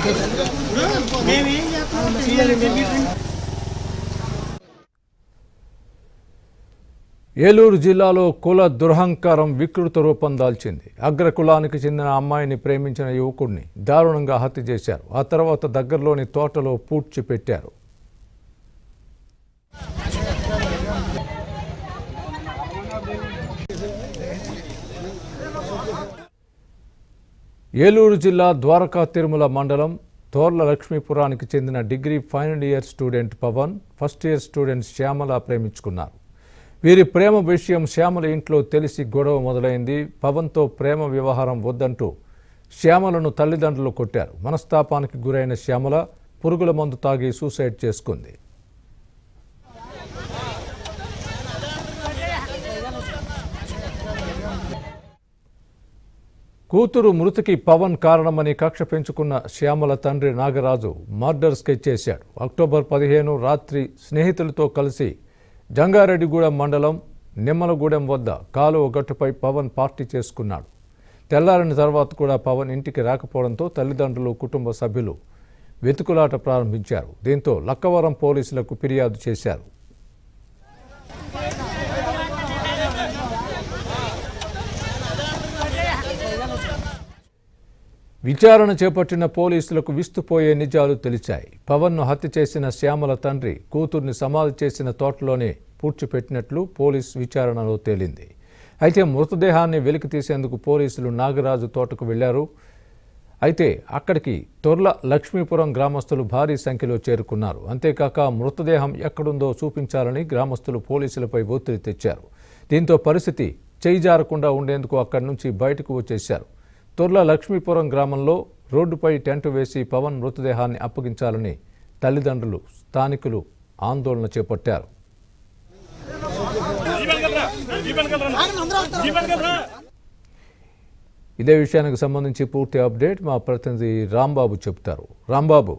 ఏలూరు జిల్లాలో కుల దురహంకారం వికృత రూపం దాల్చింది అగ్రకులానికి చెందిన అమ్మాయిని ప్రేమించిన యువకుడిని దారుణంగా హత్య చేశారు ఆ తర్వాత దగ్గరలోని తోటలో పూడ్చి పెట్టారు ఏలూరు జిల్లా ద్వారకా తిరుమల మండలం తోర్ల లక్ష్మీపురానికి చెందిన degree final year student Pavan first year student Shyamala ప్రేమించుకున్నారు వీరి ప్రేమ విషయం శ్యామల ఇంట్లో తెలిసి గొడవ మొదలైంది పవన్తో ప్రేమ వ్యవహారం వద్దంటూ శ్యామలను తల్లిదండ్రులు కొట్టారు మనస్తాపానికి గురైన శ్యామల పురుగుల మందు తాగి సూసైడ్ చేసుకుంది కూతురు మృతికి పవన్ కారణమని కక్ష పెంచుకున్న శ్యామల తండ్రి నాగరాజు మర్డర్ స్కెచ్ చేశాడు అక్టోబర్ పదిహేను రాత్రి స్నేహితులతో కలిసి జంగారెడ్డిగూడెం మండలం నిమ్మలగూడెం వద్ద కాలువ గట్టుపై పవన్ పార్టీ చేసుకున్నాడు తెల్లారిన తర్వాత కూడా పవన్ ఇంటికి రాకపోవడంతో తల్లిదండ్రులు కుటుంబ సభ్యులు వెతుకులాట ప్రారంభించారు దీంతో లక్కవరం పోలీసులకు ఫిర్యాదు చేశారు విచారణ చేపట్టిన పోలీసులకు విస్తుపోయే నిజాలు తెలిచాయి పవన్ను హత్య చేసిన శ్యామల తండ్రి కూతుర్ని సమాధి చేసిన తోటలోనే పూడ్చిపెట్టినట్లు పోలీస్ విచారణలో తేలింది అయితే మృతదేహాన్ని వెలికి తీసేందుకు పోలీసులు నాగరాజు తోటకు వెళ్లారు అయితే అక్కడికి తొర్ల లక్ష్మీపురం గ్రామస్తులు భారీ సంఖ్యలో చేరుకున్నారు అంతేకాక మృతదేహం ఎక్కడుందో చూపించాలని గ్రామస్తులు పోలీసులపై ఒత్తిడి తెచ్చారు దీంతో పరిస్థితి చేయిజారకుండా ఉండేందుకు అక్కడి నుంచి బయటకు వచ్చేశారు తొర్ల లక్ష్మీపురం గ్రామంలో రోడ్డుపై టెంట్ వేసి పవన్ మృతదేహాన్ని అప్పగించాలని తల్లిదండ్రులు స్థానికులు ఆందోళన చేపట్టారు ఇదే విషయానికి సంబంధించి పూర్తి అప్డేట్ మా ప్రతినిధి రాంబాబు చెప్తారు రాంబాబు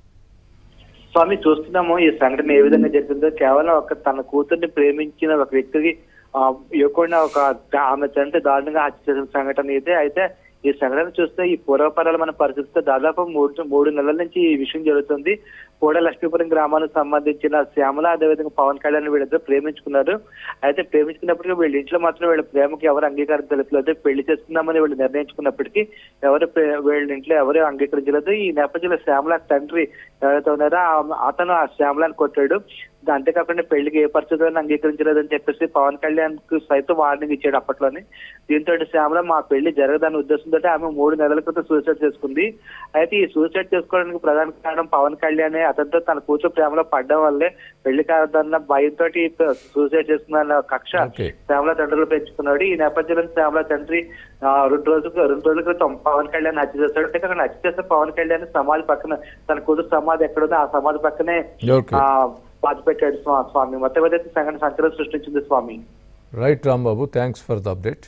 స్వామి చూస్తున్నాము ఈ సంఘటన ఏ విధంగా జరిగిందో కేవలం ఒక తన కూతుర్ని ప్రేమించిన ఒక వ్యక్తికి ఆ, యువకుడిని ఒక ఆమె తండ్రి దారుణంగా హత్య చేసిన సంఘటన ఇదే అయితే ఈ సంఘటన చూస్తే ఈ పూర్వపరాలు మన పరిస్థితితో దాదాపు మూడు మూడు నెలల నుంచి ఈ విషయం జరుగుతుంది పూడ లక్ష్మీపురం గ్రామానికి సంబంధించిన శ్యామల అదేవిధంగా పవన్ కళ్యాణ్ వీళ్ళిద్దరు ప్రేమించుకున్నారు అయితే ప్రేమించుకున్నప్పటికీ వీళ్ళ ఇంట్లో మాత్రం వీళ్ళ ప్రేమకి ఎవరు అంగీకారం తెలుపలేదు పెళ్లి చేసుకుందామని వీళ్ళు నిర్ణయించుకున్నప్పటికీ ఎవరు ప్రే- వీళ్ళ ఇంట్లో ఎవరు అంగీకరించలేదు ఈ నేపథ్యంలో శ్యామల తండ్రి ఎవరైతే ఉన్నారో ఆ- అతను ఆ శ్యామలాని కొట్టాడు అంతేకాకుండా పెళ్లికి ఏ పరిస్థితుల్లో అంగీకరించలేదని చెప్పేసి పవన్ కళ్యాణ్ కు సైతం వార్నింగ్ ఇచ్చాడు అప్పట్లోనే దీంతో శ్యామల మా పెళ్లి జరగదన్న ఉద్దేశంతో ఆమె మూడు నెలల క్రితం సూసైడ్ చేసుకుంది అయితే ఈ సూసైడ్ చేసుకోవడానికి ప్రధాన కారణం పవన్ కళ్యాణ్ అతనితో తన కూతురు ప్రేమలో పడ్డం వల్లే పెళ్లి కాదన్న భయంతో సూసైడ్ చేసుకున్న కక్ష ఓకే. శ్యామల తండ్రులు పెంచుకున్నాడు ఈ నేపథ్యంలో శ్యామల తండ్రి ఆ, రెండు రోజులు రెండు రోజుల క్రితం పవన్ కళ్యాణ్ హత్య చేస్తాడు అంటే అక్కడ హత్య చేస్తే పవన్ కళ్యాణ్ సమాధి పక్కన తన కూతురు సమాధి ఎక్కడుందో ఆ సమాధి పక్కనే ఓకే ఆ పాతి పెట్టాడు స్వా- స్వామి మొత్తం మీద అయితే సంఘటన సంచలనం సృష్టించింది Swami right Rambabu thanks for the update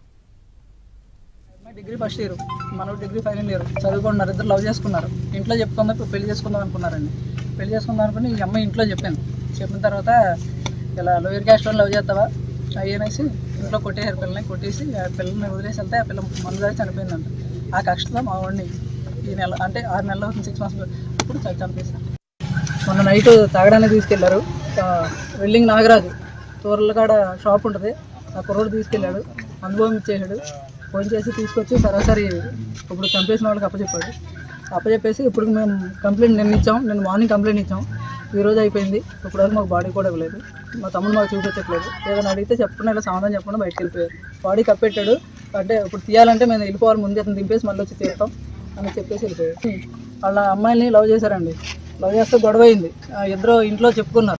అమ్మాయి డిగ్రీ ఫస్ట్ ఇయర్ మనోడు డిగ్రీ ఫైనల్ ఇయర్ చదువుకున్నారు ఇద్దరు లవ్ చేసుకున్నారు ఇంట్లో చెప్పుకుందాం ఇప్పుడు పెళ్లి చేసుకుందాం అనుకున్నారండి పెళ్లి చేసుకుందాం అనుకుని ఈ అమ్మాయి ఇంట్లో చెప్పాను చెప్పిన తర్వాత ఇలా లోయర్ క్యాస్ట్ వాళ్ళు లవ్ చేస్తావా అవి అనేసి ఇంట్లో కొట్టేసారు పిల్లల్ని కొట్టేసి ఆ పిల్లల్ని వదిలేసి వెళ్తే ఆ పిల్ల మందు దాకా చనిపోయిందంట ఆ కష్టంలో మా వాడిని ఈ నెల అంటే ఆరు నెలలు అవుతుంది సిక్స్ మంత్స్ అప్పుడు చ- చంపేశారు మొన్న నైట్ తాగడానికి తీసుకెళ్లారు ఆ, వెల్డింగ్ నాగరాజు తూరలకాడ షాప్ ఉంటుంది ఆ కుర్రోడు తీసుకెళ్ళాడు అనుభవం ఇచ్చేసాడు ఫోన్ చేసి తీసుకొచ్చి సరాసరి ఇప్పుడు చంపేసిన వాళ్ళకి అప్పచెప్పాడు అప్పచెప్పేసి ఇప్పుడు మేము కంప్లైంట్ నిన్న ఇచ్చాం నిన్న మార్నింగ్ కంప్లైంట్ ఇచ్చాం ఈ రోజు అయిపోయింది ఇప్పటివరకు మాకు బాడీ కూడా ఇవ్వలేదు మా తమ్ముడు మాకు చూపించట్లేదు ఏదైనా అడిగితే చెప్పకుండా ఇలా సమాధానం చెప్పకుండా బయటకు వెళ్ళిపోయారు బాడీ కప్పెట్టాడు అంటే ఇప్పుడు తీయాలంటే మేము వెళ్ళిపోవాలి ముందే అతను దింపేసి మళ్ళీ వచ్చి తీరుతాం అని చెప్పేసి వెళ్ళిపోయాడు వాళ్ళ అమ్మాయిని లవ్ చేశారండి లవ్ చేస్తే గొడవ అయింది ఆ ఇద్దరు ఇంట్లో చెప్పుకున్నారు